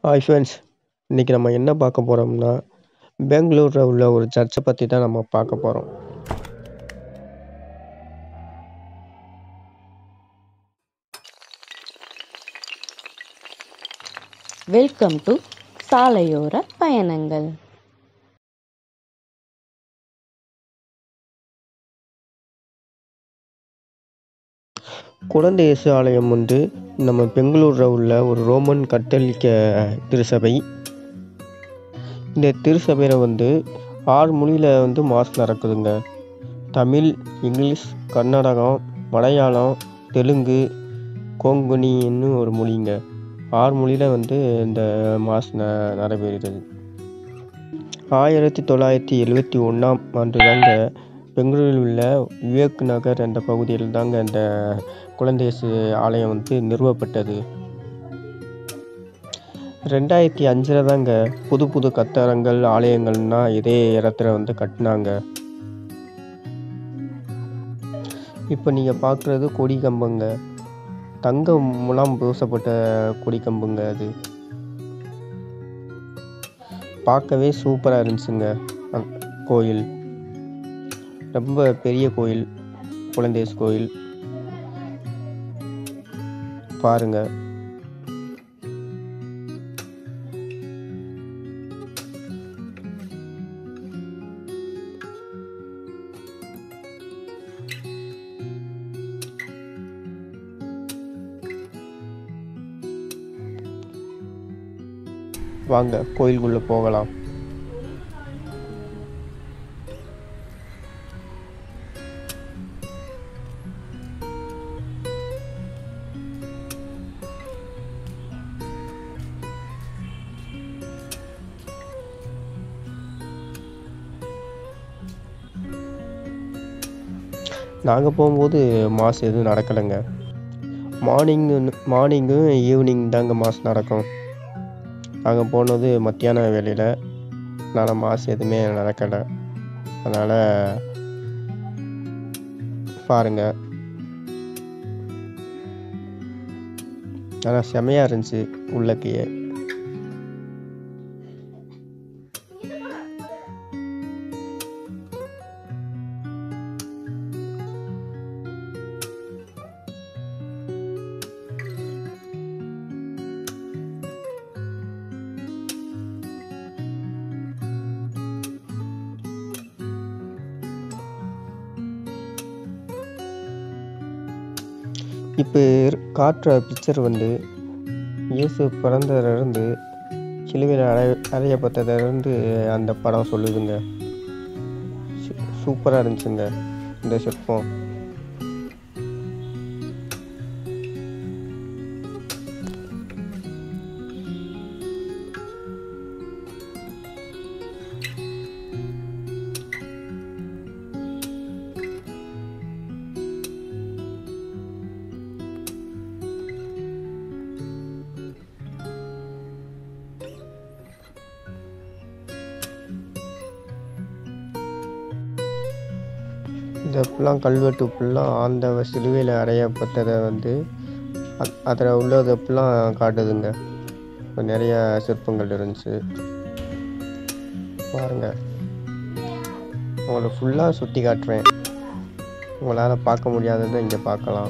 hi friends இன்றைக்கி நம்ம என்ன பார்க்க போகிறோம்னா பெங்களூரில் உள்ள ஒரு சர்ச்சை பற்றி தான் நம்ம பார்க்க போகிறோம் வெல்கம் டு சாலையோர பயணங்கள் குழந்தை இயேசு ஆலயம் வந்து நம்ம பெங்களூரில் உள்ள ஒரு ரோமன் கத்தோலிக்க திருச்சபை இந்த திருச்சபையில் வந்து ஆறு மொழியில் வந்து மாஸ் நடக்குதுங்க தமிழ் இங்கிலீஷ் கன்னடகம் மலையாளம் தெலுங்கு கொங்குனின்னு ஒரு மொழிங்க ஆறு மொழியில் வந்து இந்த மாஸ் ந நடைபெறுகிறது ஆயிரத்தி தொள்ளாயிரத்தி எழுவத்தி ஒன்றாம் ஆண்டு தாங்க பெங்களூரில் உள்ள விவேக் நகர் என்ற பகுதியில் தாங்க இந்த குழந்தையேசு ஆலயம் வந்து நிறுவப்பட்டது ரெண்டாயிரத்தி அஞ்சில் தாங்க புது புது கட்டடங்கள் ஆலயங்கள்னா இதே இடத்துல வந்து கட்டினாங்க இப்போ நீங்கள் பார்க்குறது கொடி கம்பங்க தங்க முலாம் பூசப்பட்ட கொடி கம்புங்க அது பார்க்கவே சூப்பராக இருந்துச்சுங்க அந்த கோயில் ரொம்ப பெரிய கோயில் குழந்தையேசு கோயில் பாருங்க வாங்க கோயிலுக்குள்ள போகலாம் நாங்கள் போகும்போது மாஸ் எதுவும் நடக்கலைங்க மார்னிங் மார்னிங்கும் ஈவினிங் தாங்க மாஸ் நடக்கும் நாங்கள் போனது மத்தியான வேலையில் அதனால் மாஸ் எதுவுமே நடக்கலை அதனால் பாருங்கள் ஆனால் செமையாக இருந்துச்சு உள்ளக்கையே இப்போ காட்டுற பிக்சர் வந்து இயேசு பிறந்ததுலேருந்து சிலுவையில் அறைய அறையப்பட்டதுலேருந்து அந்த படம் சொல்லுதுங்க சூப்பராக இருந்துச்சுங்க இந்த சிற்பம் இந்த ஃபுல்லாக கல்வெட்டு ஃபுல்லாக அந்த சிலுவையில் அறையப்பட்டதை வந்து அதில் உள்ளதை ஃபுல்லாக காட்டுதுங்க இப்போ நிறைய சிற்பங்கள் இருந்துச்சு பாருங்கள் உங்களை ஃபுல்லாக சுற்றி காட்டுறேன் உங்களால் பார்க்க முடியாததை இங்கே பார்க்கலாம்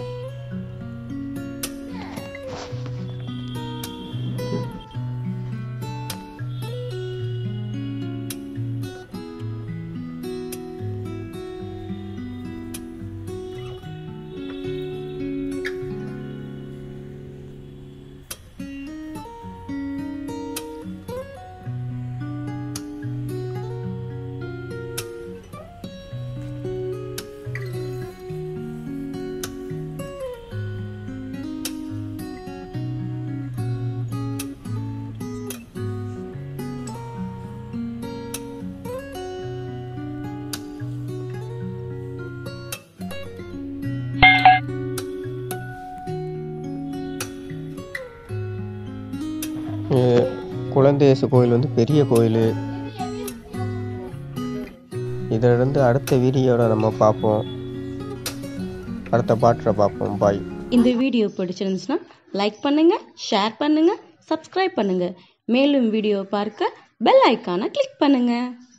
குழந்தையேசு கோயில் வந்து பெரிய கோயில் இதிலிருந்து அடுத்த வீடியோவில் நம்ம பார்ப்போம் அடுத்த பாட்டில் பார்ப்போம் பாய் இந்த வீடியோ பிடிச்சிருந்துச்சுன்னா லைக் பண்ணுங்க ஷேர் பண்ணுங்க சப்ஸ்கிரைப் பண்ணுங்க மேலும் வீடியோ பார்க்க பெல் ஐக்கானை கிளிக் பண்ணுங்கள்